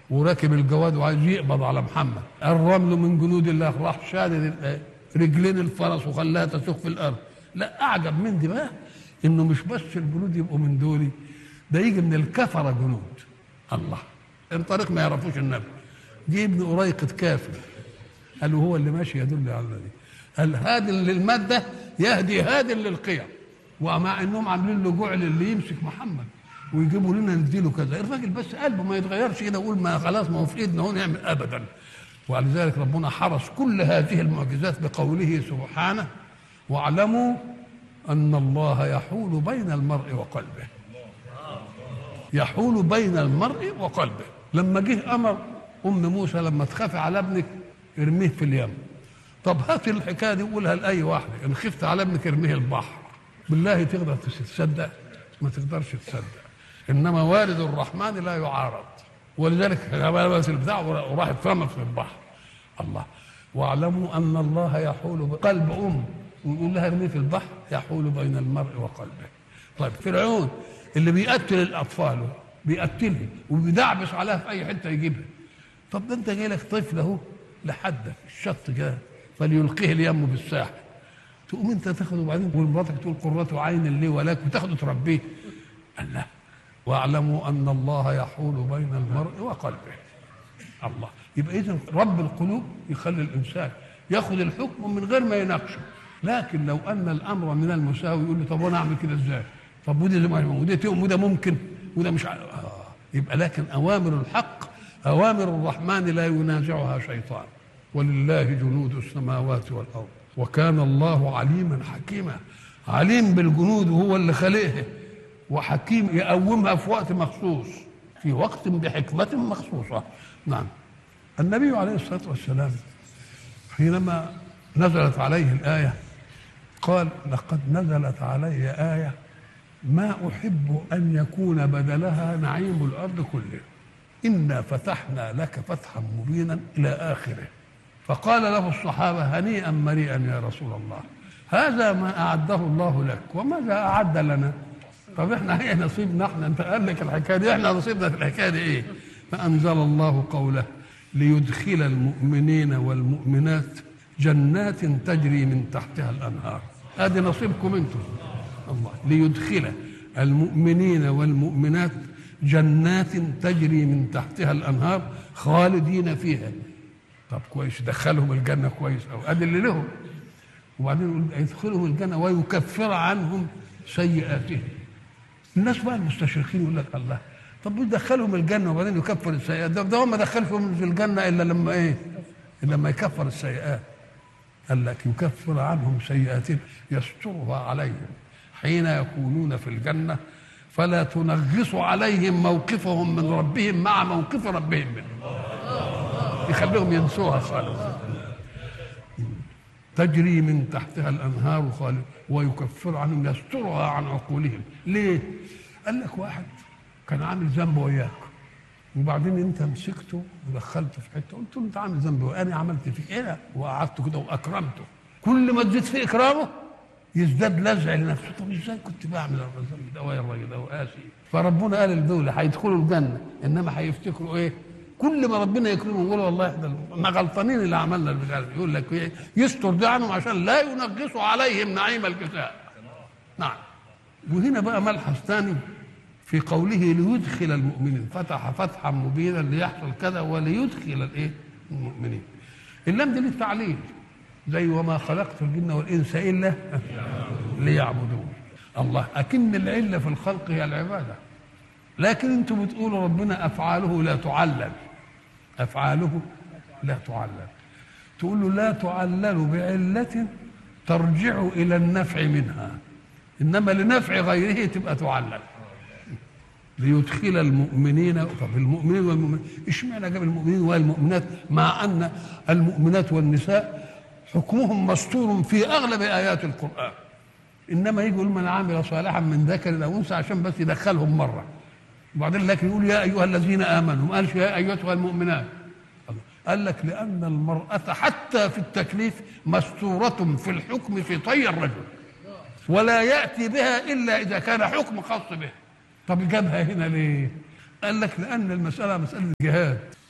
وراكب الجواد وعايز يقبض على محمد الرمل من جنود الله راح شادد رجلين الفرس وخلاها تسوق في الارض لا اعجب من دي بقى انه مش بس الجنود يبقوا من دولي ده يجي من الكفره جنود الله ان طريق ما يعرفوش النبي جه ابن أريقة كافر قال هو اللي ماشي يدل على دي قال هاد للمادة يهدي هاد للقيم ومع انهم عاملين له جعل اللي يمسك محمد ويجيبوا لنا نديله كذا الراجل بس قلبه ما يتغيرش كده يقول ما خلاص ما هو في ايدنا هو نعمل ابدا ولذلك ربنا حرس كل هذه المعجزات بقوله سبحانه واعلموا ان الله يحول بين المرء وقلبه يحول بين المرء وقلبه لما جه امر ام موسى لما تخافي على ابنك ارميه في اليم طب هات الحكايه دي قولها لاي واحده ان خفت على ابنك ارميه البحر بالله تقدر تصدق ما تقدرش تصدق انما والد الرحمن لا يعارض ولذلك لبس البتاع وراح اترمى في البحر الله واعلموا ان الله يحول بقلب ام ويقول لها ارميه في البحر يحول بين المرء وقلبه طيب فرعون اللي بيقتل الاطفال بيقتلها وبيدعبس عليها في اي حته يجيبها طب ده انت جاي لك طفل اهو لحدك الشط كده فليلقيه اليم بالساحل تقوم انت تاخده وبعدين ومراتك تقول قرة عين لي ولك وتاخده تربيه الله واعلموا ان الله يحول بين المرء وقلبه الله يبقى اذا رب القلوب يخلي الانسان ياخذ الحكم من غير ما يناقشه لكن لو ان الامر من المساوي يقول له طب وانا اعمل كده ازاي؟ طب ودي زي ما ودي وده ممكن وده مش آه. يبقى لكن اوامر الحق اوامر الرحمن لا ينازعها شيطان ولله جنود السماوات والارض وكان الله عليما حكيما عليم بالجنود وهو اللي خلقها وحكيم يقومها في وقت مخصوص في وقت بحكمة مخصوصة نعم النبي عليه الصلاة والسلام حينما نزلت عليه الآية قال لقد نزلت علي آية ما أحب أن يكون بدلها نعيم الأرض كله إنا فتحنا لك فتحا مبينا إلى آخره فقال له الصحابة هنيئا مريئا يا رسول الله هذا ما أعده الله لك وماذا أعد لنا طب احنا ايه نصيبنا احنا انت قال لك الحكايه دي احنا نصيبنا في الحكايه دي ايه فانزل الله قوله ليدخل المؤمنين والمؤمنات جنات تجري من تحتها الانهار ادي نصيبكم انتم الله ليدخل المؤمنين والمؤمنات جنات تجري من تحتها الانهار خالدين فيها طب كويس دخلهم الجنه كويس او ادي اللي لهم وبعدين يقول يدخلهم الجنه ويكفر عنهم سيئاتهم الناس بقى المستشرقين يقول لك الله طب يدخلهم الجنه وبعدين يكفر السيئات ده, ده هو ما دخلهم في الجنه الا لما ايه؟ الا لما يكفر السيئات قال لك يكفر عنهم سيئاتهم يسترها عليهم حين يكونون في الجنه فلا تنغص عليهم موقفهم من ربهم مع موقف ربهم منهم يخليهم ينسوها خالص تجري من تحتها الانهار خالد ويكفر عنهم يسترها عن عقولهم ليه قال لك واحد كان عامل ذنب وياك وبعدين انت مسكته ودخلته في حته قلت له انت عامل ذنب وانا عملت فيك ايه وقعدته كده واكرمته كل ما تزيد في اكرامه يزداد لزع لنفسه طب ازاي كنت بعمل الذنب ده ويا الراجل ده وقاسي فربنا قال لدول هيدخلوا الجنه انما هيفتكروا ايه كل ما ربنا يكرمهم يقولوا والله احنا ما غلطانين اللي عملنا البتاع يقول لك إيه؟ يستر ده عنهم عشان لا ينغصوا عليهم نعيم الكتاب نعم وهنا بقى ملحظ ثاني في قوله ليدخل المؤمنين فتح فتحا مبينا ليحصل كذا وليدخل الايه المؤمنين اللام دي للتعليل زي وما خلقت الجن والانس الا ليعبدون الله اكن العله في الخلق هي العباده لكن انتم بتقولوا ربنا افعاله لا تعلل افعاله لا تعلل تقول له لا تعلل بعله ترجع الى النفع منها انما لنفع غيره تبقى تعلل ليدخل المؤمنين طب المؤمنين والمؤمنات اشمعنى جاب المؤمنين والمؤمنات مع ان المؤمنات والنساء حكمهم مستور في اغلب ايات القران انما يجي يقول من عمل صالحا من ذكر او انثى عشان بس يدخلهم مره وبعدين لكن يقول يا ايها الذين امنوا ما قالش يا ايتها المؤمنات قال لك لان المراه حتى في التكليف مستوره في الحكم في طي الرجل ولا ياتي بها الا اذا كان حكم خاص به طب جابها هنا ليه قال لك لان المساله مساله جهاد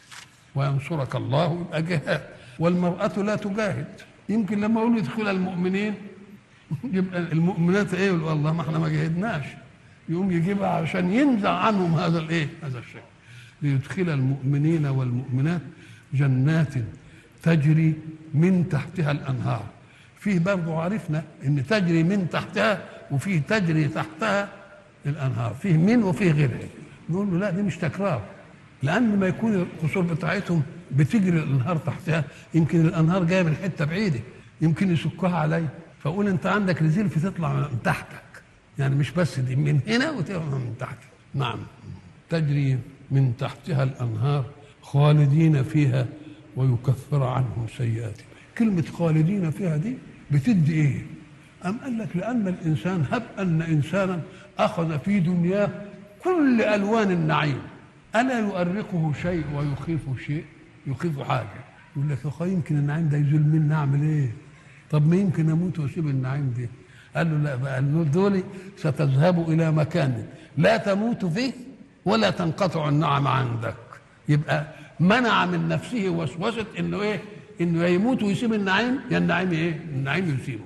وينصرك الله يبقى جهاد والمرأة لا تجاهد يمكن لما يقولوا يدخل المؤمنين يبقى المؤمنات ايه يقول والله ما احنا ما جاهدناش يقوم يجيبها عشان ينزع عنهم هذا الايه هذا الشيء ليدخل المؤمنين والمؤمنات جنات تجري من تحتها الانهار فيه برضه عرفنا ان تجري من تحتها وفيه تجري تحتها الانهار فيه من وفيه غيرها نقول له لا دي مش تكرار لان ما يكون القصور بتاعتهم بتجري الانهار تحتها يمكن الانهار جايه من حته بعيده يمكن يسكها علي فاقول انت عندك رزيلف تطلع من تحتك يعني مش بس دي من هنا وتطلع من تحت نعم تجري من تحتها الانهار خالدين فيها ويكفر عنهم سيئاتهم كلمة خالدين فيها دي بتدي ايه أم قال لك لأن الإنسان هب أن إنسانا أخذ في دنياه كل ألوان النعيم ألا يؤرقه شيء ويخيفه شيء يخيفه حاجة يقول لك يا أخي يمكن النعيم ده يزول مني أعمل إيه طب ما يمكن أموت وأسيب النعيم ده قال له لا بقى دول ستذهب إلى مكان لا تموت فيه ولا تنقطع النعم عندك يبقى منع من نفسه وسوسة إنه إيه إنه يموت ويسيب النعيم يا النعيم إيه النعيم يسيبه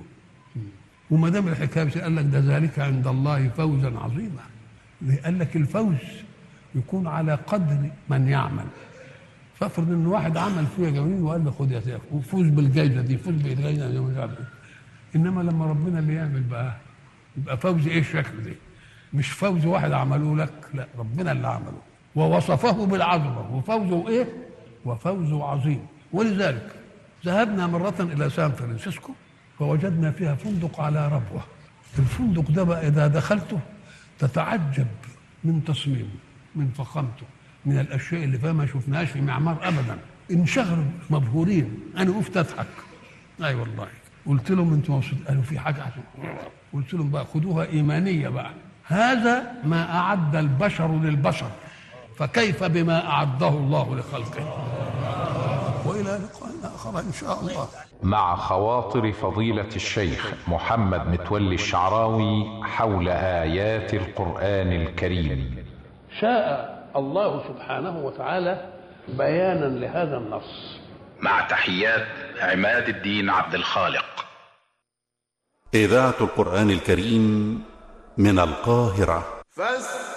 وما دام الحكايه قال لك ده ذلك عند الله فوزا عظيما قال لك الفوز يكون على قدر من يعمل فافرض ان واحد عمل فيها جميل وقال له خد يا سيف وفوز بالجائزه دي فوز بالجائزه دي مش عارف إيه. انما لما ربنا اللي يعمل بقى يبقى فوز ايه الشكل ده مش فوز واحد عمله لك لا ربنا اللي عمله ووصفه بالعظمه وفوزه ايه وفوزه عظيم ولذلك ذهبنا مرة إلى سان فرانسيسكو فوجدنا فيها فندق على ربوة الفندق ده بقى إذا دخلته تتعجب من تصميمه من فخامته من الأشياء اللي فيها ما شفناهاش في معمار أبدا انشغلوا مبهورين أنا وقفت أضحك أي أيوة والله قلت لهم أنتم مبسوطين قالوا في حاجة عشان قلت لهم بقى خدوها إيمانية بقى هذا ما أعد البشر للبشر فكيف بما أعده الله لخلقه وإلى لقاء آخر إن شاء الله مع خواطر فضيلة الشيخ محمد متولي الشعراوي حول آيات القرآن الكريم شاء الله سبحانه وتعالى بيانا لهذا النص مع تحيات عماد الدين عبد الخالق إذاعة القرآن الكريم من القاهرة فاستمعوا